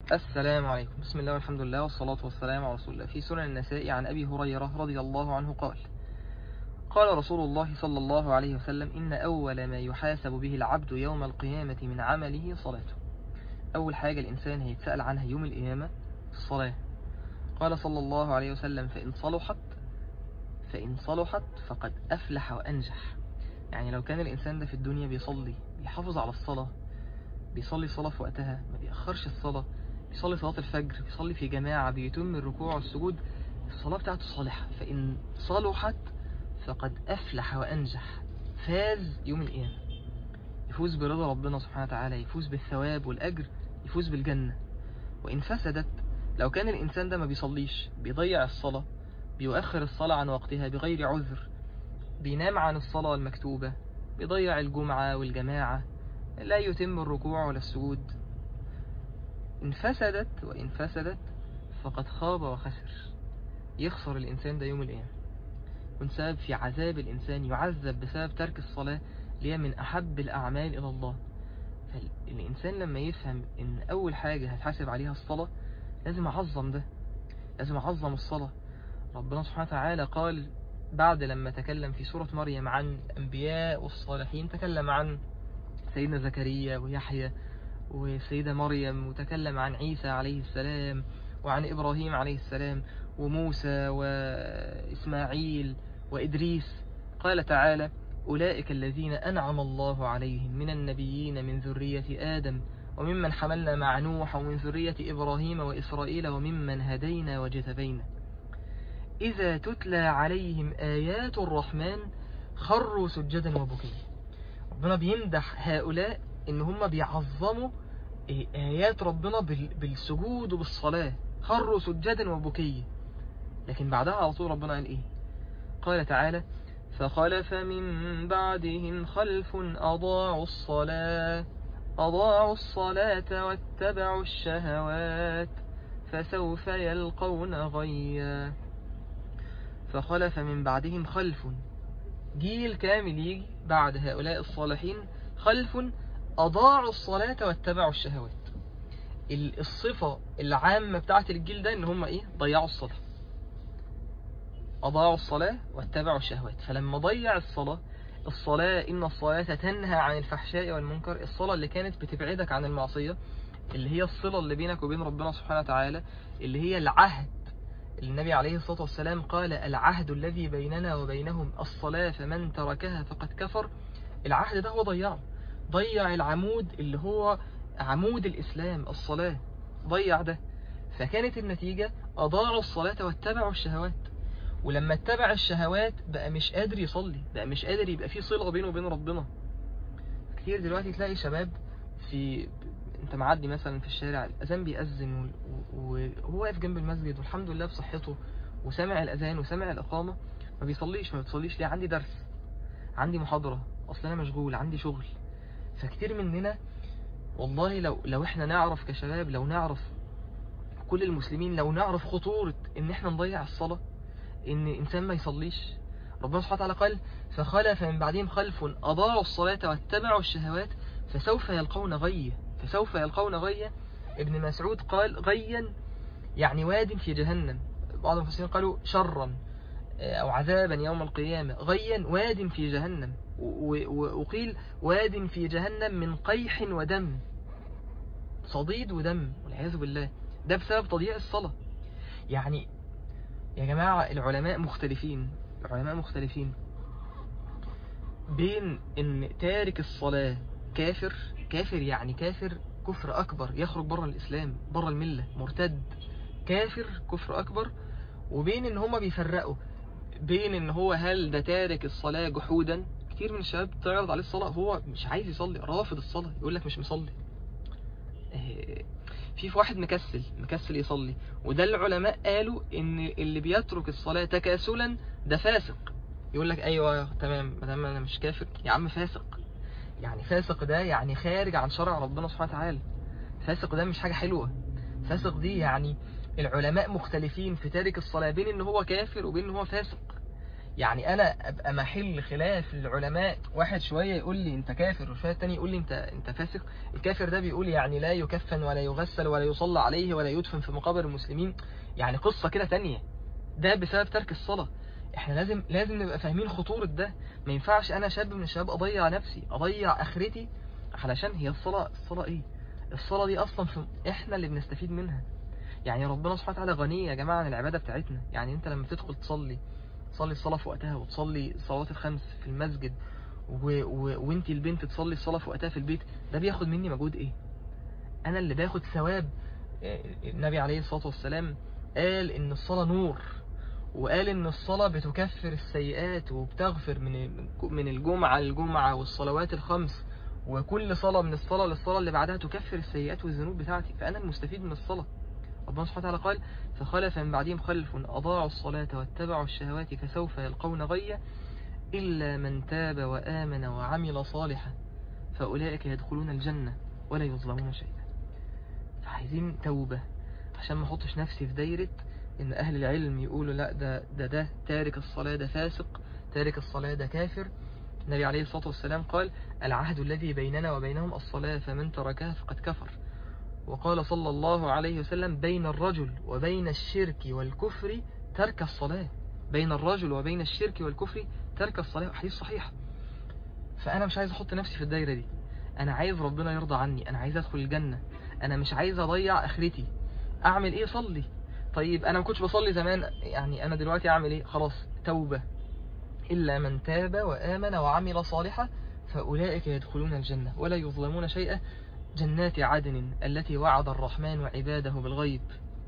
السلام عليكم بسم الله والحمد لله والصلاة والسلام على رسول الله في سنن النساء عن أبي هريرة رضي الله عنه قال قال رسول الله صلى الله عليه وسلم إن أول ما يحاسب به العبد يوم القيامة من عمله صلاته أول حاجة الإنسان هيتسأل عنها يوم القيامة الصلاة قال صلى الله عليه وسلم فإن صلحت فإن صلحت فقد أفلح وأنجح يعني لو كان الإنسان ده في الدنيا بيصلي بيحافظ على الصلاة بيصلي صلاة في وقتها ما بيأخرش الصلاة بيصلي صلاة الفجر بيصلي في جماعة بيتم الركوع والسجود الصلاة بتاعته صالحة فإن صلحت فقد أفلح وأنجح فاز يوم القيامة يفوز برضا ربنا سبحانه وتعالى يفوز بالثواب والأجر يفوز بالجنة وإن فسدت لو كان الإنسان ده ما بيصليش بيضيع الصلاة بيؤخر الصلاة عن وقتها بغير عذر بينام عن الصلاة المكتوبة بيضيع الجمعة والجماعة لا يتم الركوع ولا السجود إن فسدت وإن فسدت فقد خاب وخسر يخسر الإنسان ده يوم القيامة يكون سبب في عذاب الإنسان يعذب بسبب ترك الصلاة اللي هي من أحب الأعمال إلى الله فالإنسان لما يفهم إن أول حاجة هتحاسب عليها الصلاة لازم أعظم ده لازم أعظم الصلاة ربنا سبحانه وتعالى قال بعد لما تكلم في سورة مريم عن الأنبياء والصالحين تكلم عن سيدنا زكريا ويحيى وسيدة مريم وتكلم عن عيسى عليه السلام وعن إبراهيم عليه السلام وموسى وإسماعيل وإدريس قال تعالى أولئك الذين أنعم الله عليهم من النبيين من ذرية آدم وممن حملنا مع نوح ومن ذرية إبراهيم وإسرائيل وممن هدينا وجتبينا إذا تتلى عليهم آيات الرحمن خروا سجدا وبكيا ربنا بيمدح هؤلاء إن هم بيعظموا آيات ربنا بالسجود وبالصلاة خروا سجدا وبكيا لكن بعدها على طول ربنا قال إيه قال تعالى فخلف من بعدهم خلف أضاعوا الصلاة أضاعوا الصلاة واتبعوا الشهوات فسوف يلقون غيا فخلف من بعدهم خلف جيل كامل يجي بعد هؤلاء الصالحين خلف أضاعوا الصلاة واتبعوا الشهوات الصفة العامة بتاعت الجيل ده ان هم ايه ضيعوا الصلاة أضاعوا الصلاة واتبعوا الشهوات فلما ضيع الصلاة الصلاة إن الصلاة تنهى عن الفحشاء والمنكر الصلاة اللي كانت بتبعدك عن المعصية اللي هي الصلة اللي بينك وبين ربنا سبحانه وتعالى اللي هي العهد النبي عليه الصلاة والسلام قال العهد الذي بيننا وبينهم الصلاة فمن تركها فقد كفر العهد ده هو ضيعه ضيع العمود اللي هو عمود الإسلام الصلاة ضيع ده فكانت النتيجة أضاعوا الصلاة واتبعوا الشهوات ولما اتبع الشهوات بقى مش قادر يصلي بقى مش قادر يبقى في صلة بينه وبين ربنا كتير دلوقتي تلاقي شباب في انت معدي مثلا في الشارع الاذان بيأذن وهو واقف جنب المسجد والحمد لله بصحته وسامع الاذان وسامع الاقامه ما بيصليش ما بتصليش ليه عندي درس عندي محاضره اصل انا مشغول عندي شغل فكتير مننا والله لو لو احنا نعرف كشباب لو نعرف كل المسلمين لو نعرف خطورة ان احنا نضيع الصلاة ان انسان ما يصليش ربنا سبحانه وتعالى قال فخلف من بعدهم خلف اضاعوا الصلاة واتبعوا الشهوات فسوف يلقون غيا فسوف يلقون غيا ابن مسعود قال غيا يعني واد في جهنم بعض المفسرين قالوا شرا أو عذابا يوم القيامة غيا واد في جهنم وقيل واد في جهنم من قيح ودم صديد ودم والعياذ بالله ده بسبب تضييع الصلاة يعني يا جماعة العلماء مختلفين العلماء مختلفين بين ان تارك الصلاة كافر كافر يعني كافر كفر أكبر يخرج بره الإسلام بره الملة مرتد كافر كفر أكبر وبين ان هما بيفرقوا بين ان هو هل ده تارك الصلاة جحودا كتير من الشباب تعرض عليه الصلاة هو مش عايز يصلي رافض الصلاة يقول لك مش مصلي في واحد مكسل مكسل يصلي وده العلماء قالوا ان اللي بيترك الصلاة تكاسلا ده فاسق يقول لك ايوه تمام ما دام انا مش كافر يا عم فاسق يعني فاسق ده يعني خارج عن شرع ربنا سبحانه وتعالى فاسق ده مش حاجة حلوة فاسق دي يعني العلماء مختلفين في تارك الصلاة بين ان هو كافر وبين ان هو فاسق يعني انا ابقى محل خلاف العلماء واحد شويه يقول لي انت كافر وشويه تاني يقول لي انت انت فاسق الكافر ده بيقول يعني لا يكفن ولا يغسل ولا يصلى عليه ولا يدفن في مقابر المسلمين يعني قصه كده تانية ده بسبب ترك الصلاه احنا لازم لازم نبقى فاهمين خطوره ده ما ينفعش انا شاب من الشباب اضيع نفسي اضيع اخرتي علشان هي الصلاه الصلاه ايه الصلاه دي اصلا في احنا اللي بنستفيد منها يعني ربنا سبحانه وتعالى غني يا جماعه عن العباده بتاعتنا يعني انت لما تدخل تصلي تصلي الصلاة في وقتها وتصلي الصلوات الخمس في المسجد و... و... وانت البنت تصلي الصلاة في وقتها في البيت ده بياخد مني مجهود ايه انا اللي باخد ثواب النبي عليه الصلاة والسلام قال ان الصلاة نور وقال ان الصلاة بتكفر السيئات وبتغفر من من الجمعة للجمعة والصلوات الخمس وكل صلاة من الصلاة للصلاة اللي بعدها تكفر السيئات والذنوب بتاعتي فأنا المستفيد من الصلاة ربنا سبحانه وتعالى قال فخلف من بعدهم خلف أضاعوا الصلاة واتبعوا الشهوات فسوف يلقون غيا إلا من تاب وآمن وعمل صالحا فأولئك يدخلون الجنة ولا يظلمون شيئا فعايزين توبة عشان ما احطش نفسي في دايرة إن أهل العلم يقولوا لا ده ده ده تارك الصلاة ده فاسق تارك الصلاة ده كافر النبي عليه الصلاة والسلام قال العهد الذي بيننا وبينهم الصلاة فمن تركها فقد كفر وقال صلى الله عليه وسلم بين الرجل وبين الشرك والكفر ترك الصلاة بين الرجل وبين الشرك والكفر ترك الصلاة حديث صحيح فأنا مش عايز أحط نفسي في الدايرة دي أنا عايز ربنا يرضى عني أنا عايز أدخل الجنة أنا مش عايز أضيع آخرتي أعمل إيه صلي طيب أنا ما كنتش بصلي زمان يعني أنا دلوقتي أعمل إيه خلاص توبة إلا من تاب وآمن وعمل صالحا فأولئك يدخلون الجنة ولا يظلمون شيئا جنات عدن التي وعد الرحمن عباده بالغيب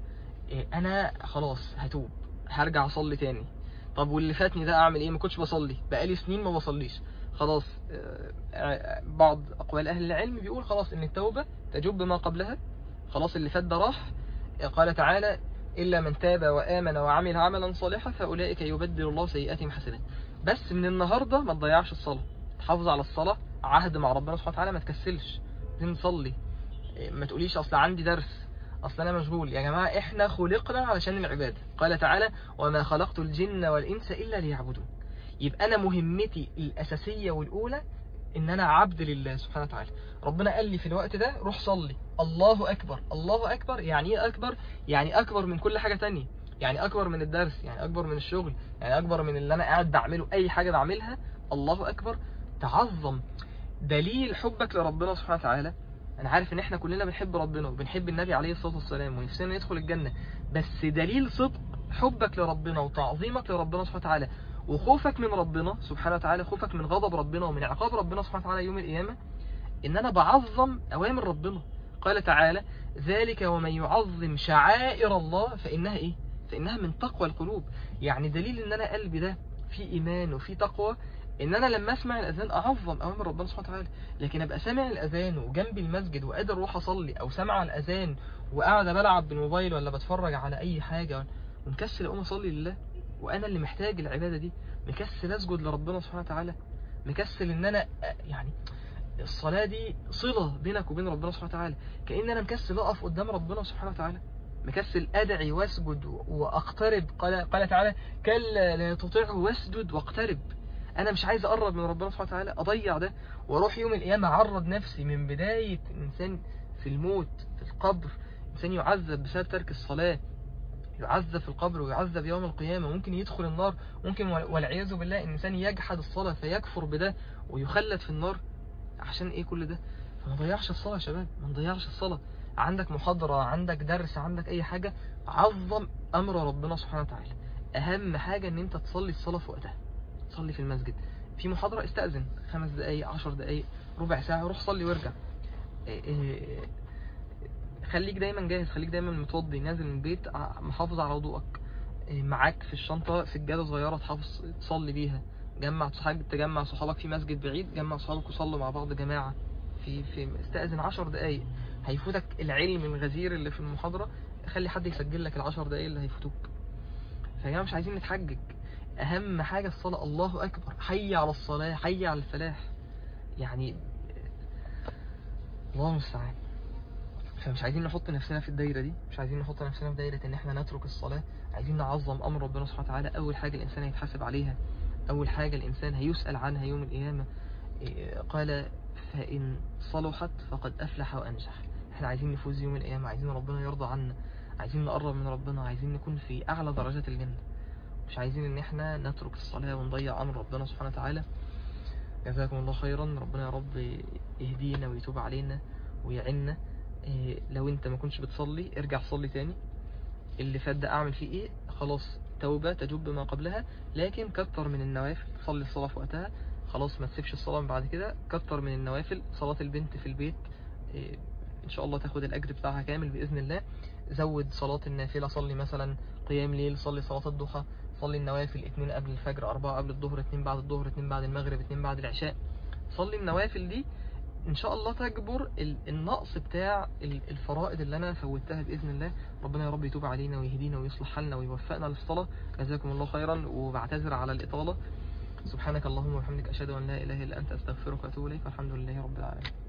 انا خلاص هتوب هرجع اصلي تاني طب واللي فاتني ده اعمل ايه ما كنتش بصلي بقالي سنين ما بصليش خلاص بعض اقوال اهل العلم بيقول خلاص ان التوبة تجب ما قبلها خلاص اللي فات ده راح قال تعالى إلا من تاب وآمن وعمل عملا صالحا فأولئك يبدل الله سيئاتهم حسنات بس من النهاردة ما تضيعش الصلاة تحافظ على الصلاة عهد مع ربنا سبحانه وتعالى ما تكسلش نصلي ما تقوليش اصل عندي درس اصل انا مشغول يا جماعة احنا خلقنا علشان العبادة قال تعالى وما خلقت الجن والانس الا ليعبدون يبقى انا مهمتي الاساسية والاولى ان انا عبد لله سبحانه وتعالى ربنا قال لي في الوقت ده روح صلي الله اكبر الله اكبر يعني ايه اكبر يعني اكبر من كل حاجة تانية يعني اكبر من الدرس يعني اكبر من الشغل يعني اكبر من اللي انا قاعد بعمله اي حاجة بعملها الله اكبر تعظم دليل حبك لربنا سبحانه وتعالى انا عارف ان احنا كلنا بنحب ربنا وبنحب النبي عليه الصلاة والسلام ونفسنا ندخل الجنة بس دليل صدق حبك لربنا وتعظيمك لربنا سبحانه وتعالى وخوفك من ربنا سبحانه وتعالى خوفك من غضب ربنا ومن عقاب ربنا سبحانه وتعالى يوم القيامة ان انا بعظم اوامر ربنا قال تعالى ذلك ومن يعظم شعائر الله فانها ايه فانها من تقوى القلوب يعني دليل ان انا قلبي ده في ايمان وفي تقوى ان انا لما اسمع الاذان اعظم اوامر ربنا سبحانه وتعالى لكن ابقى سامع الاذان وجنبي المسجد وقادر اروح اصلي او سامع الاذان وقاعد بلعب بالموبايل ولا بتفرج على اي حاجه ومكسل اقوم اصلي لله وانا اللي محتاج العباده دي مكسل اسجد لربنا سبحانه وتعالى مكسل ان انا يعني الصلاه دي صله بينك وبين ربنا سبحانه وتعالى كان انا مكسل اقف قدام ربنا سبحانه وتعالى مكسل ادعي واسجد واقترب قال قال تعالى كلا لا تطعه واسجد واقترب انا مش عايز اقرب من ربنا سبحانه وتعالى اضيع ده واروح يوم القيامه اعرض نفسي من بدايه انسان في الموت في القبر انسان يعذب بسبب ترك الصلاه يعذب في القبر ويعذب يوم القيامه ممكن يدخل النار ممكن والعياذ بالله الانسان يجحد الصلاه فيكفر بده ويخلد في النار عشان ايه كل ده فما نضيعش الصلاه يا شباب ما نضيعش الصلاه عندك محاضره عندك درس عندك اي حاجه عظم امر ربنا سبحانه وتعالى اهم حاجه ان انت تصلي الصلاه في وقتها صلي في المسجد في محاضرة استأذن خمس دقايق عشر دقايق ربع ساعة روح صلي وارجع خليك دايما جاهز خليك دايما متوضي نازل من البيت محافظ على وضوءك معاك في الشنطة سجادة صغيرة تحافظ تصلي بيها جمع صحابك تجمع صحابك في مسجد بعيد جمع صحابك وصلوا مع بعض جماعة في في استأذن عشر دقايق هيفوتك العلم الغزير اللي في المحاضرة خلي حد يسجل لك العشر دقايق اللي هيفوتوك فيا جماعة مش عايزين نتحجج اهم حاجة الصلاة الله اكبر حي على الصلاة حي على الفلاح يعني الله المستعان فمش عايزين نحط نفسنا في الدايرة دي مش عايزين نحط نفسنا في دايرة ان احنا نترك الصلاة عايزين نعظم امر ربنا سبحانه وتعالى اول حاجة الانسان يتحاسب عليها أول حاجة الإنسان هيسأل عنها يوم القيامة إيه، قال فإن صلحت فقد أفلح وأنجح احنا عايزين نفوز يوم القيامة عايزين ربنا يرضى عنا عايزين نقرب من ربنا عايزين نكون في أعلى درجات الجنة مش عايزين ان احنا نترك الصلاة ونضيع امر ربنا سبحانه وتعالى جزاكم الله خيرا ربنا يا رب يهدينا ويتوب علينا ويعنا إيه، لو انت ما كنتش بتصلي ارجع صلي تاني اللي فات ده اعمل فيه ايه خلاص توبة تجب ما قبلها لكن كتر من النوافل صلي الصلاة في وقتها خلاص ما تسيبش الصلاة من بعد كده كتر من النوافل صلاة البنت في البيت إيه، ان شاء الله تاخد الاجر بتاعها كامل باذن الله زود صلاة النافلة صلي مثلا قيام ليل صلي صلاة الضحى صلي النوافل اتنين قبل الفجر أربعة قبل الظهر اتنين بعد الظهر اتنين بعد المغرب اتنين بعد العشاء صلي النوافل دي ان شاء الله تجبر ال- النقص بتاع ال- الفرائض اللي انا فوتها باذن الله ربنا يا رب يتوب علينا ويهدينا ويصلح حالنا ويوفقنا للصلاه جزاكم الله خيرا وبعتذر على الاطاله سبحانك اللهم وبحمدك اشهد ان لا اله الا انت استغفرك واتوب اليك والحمد لله رب العالمين